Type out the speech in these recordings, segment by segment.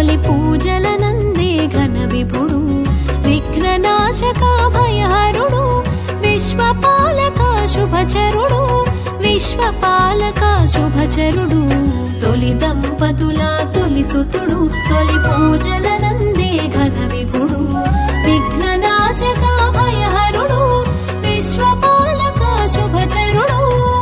తొలి పూజల నందే ఘన విభుడు విఘ్ననాశక భయహరుడు విశ్వపాలక శుభచరుడు విశ్వపాలక శుభచరుడు తొలి దంపతుల తొలి సుతుడు తొలి పూజల నందే ఘన విభుడు విఘ్ననాశక భయహరుడు విశ్వపాలక శుభచరుడు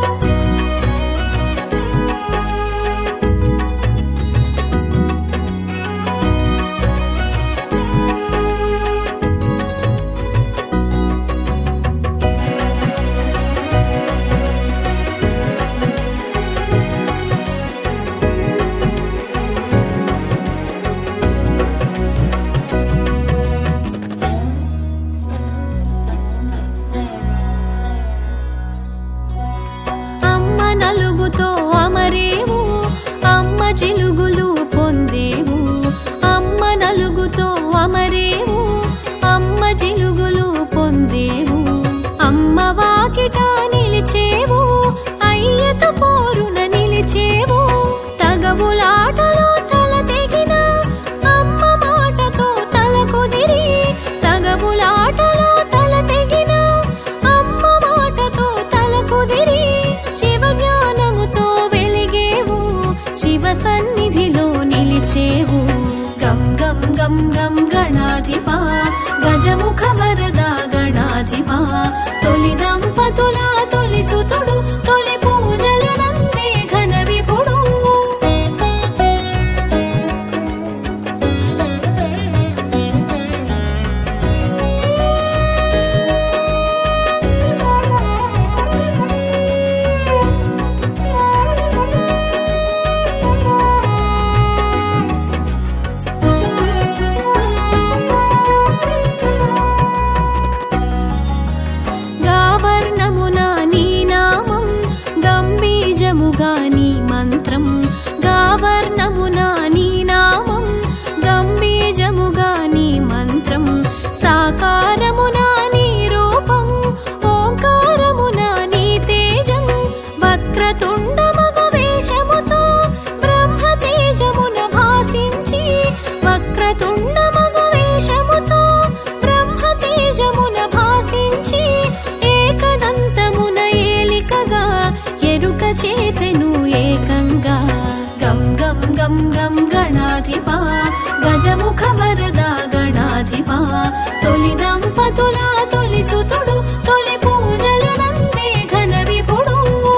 అమ్మ నలుగుతో అమరేవు అమ్మ చిలుగులు పొందేవు అమ్మ నలుగుతో అమరేవు అమ్మ చిలుగులు పొందేవు అమ్మ వాకిట నిలిచేవు అయ్యత పోరున నిలిచేవు తగవులాటలో తల తెగిన అమ్మ మాటతో తల కుదిరి తగవులాటలో తల తెగిన అమ్మ మాటతో తల కుదిరి శివ జ్ఞానముతో వెలిగేవు శివ సన్నిధిలో నిలిచేవు గం గం గం గం గణాధిప గజముఖ వరద గణాధిప తొలి దంపతుల తొలి సుతుడు తొలి పూజల నందే ఘన విభుడు గావర్ణమున నీ నామం గంభీజముగా నీ మంత్రం గావర్ణమున నీ నామం గంభీజముగా నీ మంత్రం సాకారమున నీ రూపం ఓంకారమున నీ తేజం వక్రతుండ మగ వేషముతో బ్రహ్మ తేజమున భాసించి వక్రతుండ మగ వేషముతో బ్రహ్మ తేజమున భాసించి ఏకదంతమున ఏలికగా ఎరుక చేసెను ఏకంగా గం గం గం గం గణాధిప గజముఖ వరద గణాధిప తొలి దంపతుల తొలి సుతుడు తొలి పూజల నందే ఘన విభుడు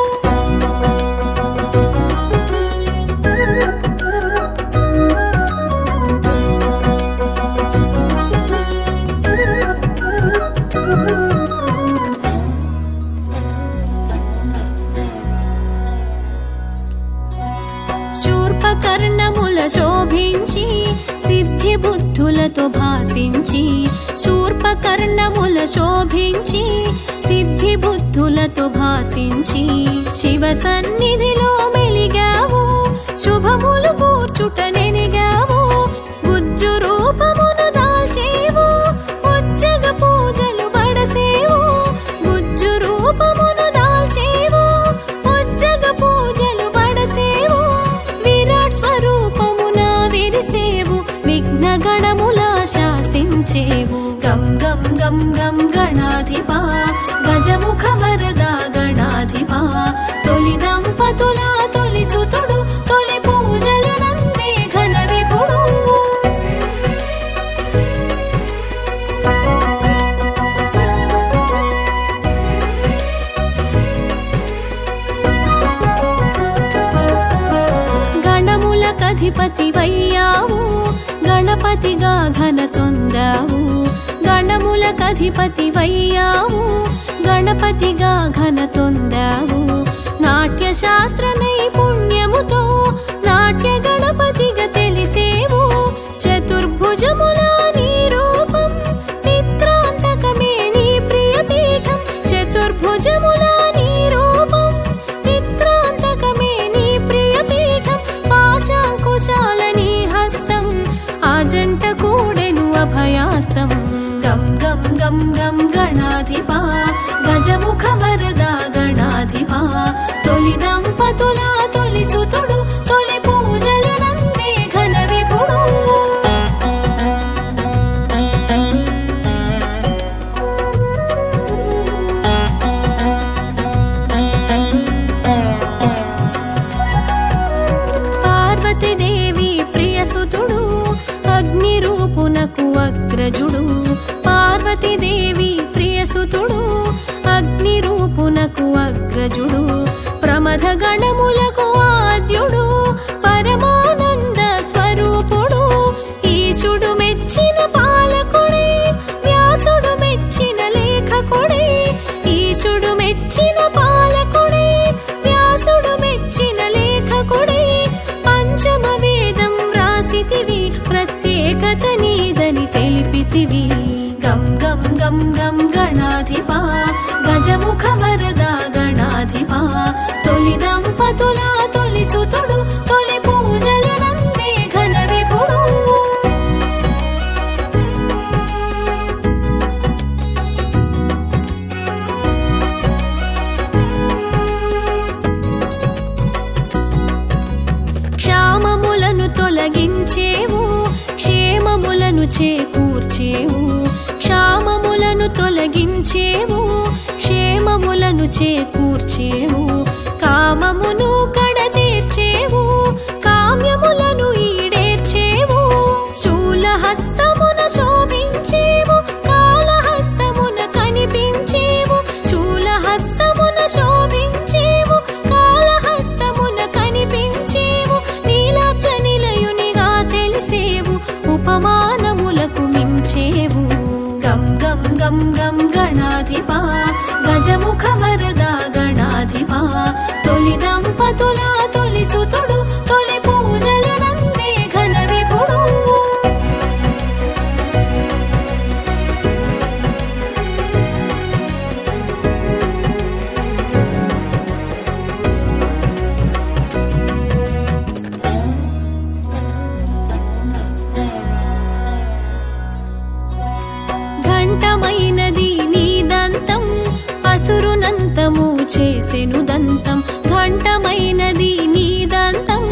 శూర్పకర్ణముల శోభించి సిద్ధి బుద్ధులతో భాసించి శూర్పకర్ణముల శోభించి సిద్ధి బుద్ధులతో భాసించి శివ సన్నిధిలో మెలిగావు శుభములు కూర్చుట నెనిగావు గుజ్జు రూపమును దాల్చేవు ఉజ్జగ పూజలు బడసేవు గుజ్జు రూపమును దాల్చేవు ఉజ్జగ పూజలు బడసేవు విరాట్ స్వరూపమున విరిసేవు విఘ్న గణముల శాసించేవు గం గం గం గం గణాధిప గజముఖ వరద గణాధిప తొలి దంపతుల తొలి సుతుడు తొలి పూజల నందే ఘన విభుడు గణములకధిపతి వయ్యావు గణపతిగా ఘన తొందావు గణములకధిపతి వయ్యావు గణపతిగా ఘన తొందావు నాట్య శాస్త్ర నైపుణ్యముతో నాట్య గణపతిగా తెలిసేవు చతుర్భుజముల నీ రూపం మిత్రాంతకమే నీ ప్రియ పీఠం చతుర్భుజముల నీ రూపం మిత్రాంతకమే నీ ప్రియ పీఠం పాశాంకుశాల నీ హస్తం ఆ జంట కూడెను అభయాస్తం గం గం గం గం గణాధిప గజముఖ వరద గణాధిప తొలి దంపతుల తొలి సుతుడు తొలి పూజల నందే ఘన విభుడు అగ్ని రూపునకు అగ్రజుడు పార్వతీదేవి ప్రియసుతుడు అగ్ని రూపునకు అగ్రజుడు ప్రమథ గణములకు ఆద్యుడు పరమానంద స్వరూపుడు ఈశుడు మెచ్చిన పాలకుడే వ్యాసుడు మెచ్చిన లేఖకుడే ఈశుడు మెచ్చిన పాలకుడే వ్యాసుడు మెచ్చిన లేఖకుడే పంచమ వేదం రాసితివి ప్రత్యేకత నీదని తెలిపితివి గం గం గం గం గణాధిపా గజముఖ వరద గణాధిపా తొలి దంపతుల తొలి సుతుడు తొలి పూజల నందే ఘన విపుడు క్షామములను తొలగించేవు క్షేమములను చేకూర్చేవు క్షామములను తొలగించేవు క్షేమములను చేకూర్చేవు కామమును కడతీర్చేవు కామ్యములను ఈడేర్చేవు శూలహస్తమున శోభించేవు కాళహస్తమున కనిపించేవు శూలహస్తమున శోభించేవు కాళహస్తమున కనిపించేవు నీలాబ్జ నిలయునిగా తెలిసేవు ఉపమానములకు మించేవు గం గం గం గం గణాధిపా గజముఖ వరద గణాధిపా తొలి దంపతుల తొలి సుతుడు తొలి పూజల నందే ఘన విపుడు ఘంటమైనది నీ దంతం అసురునంతము చేసెను దంతం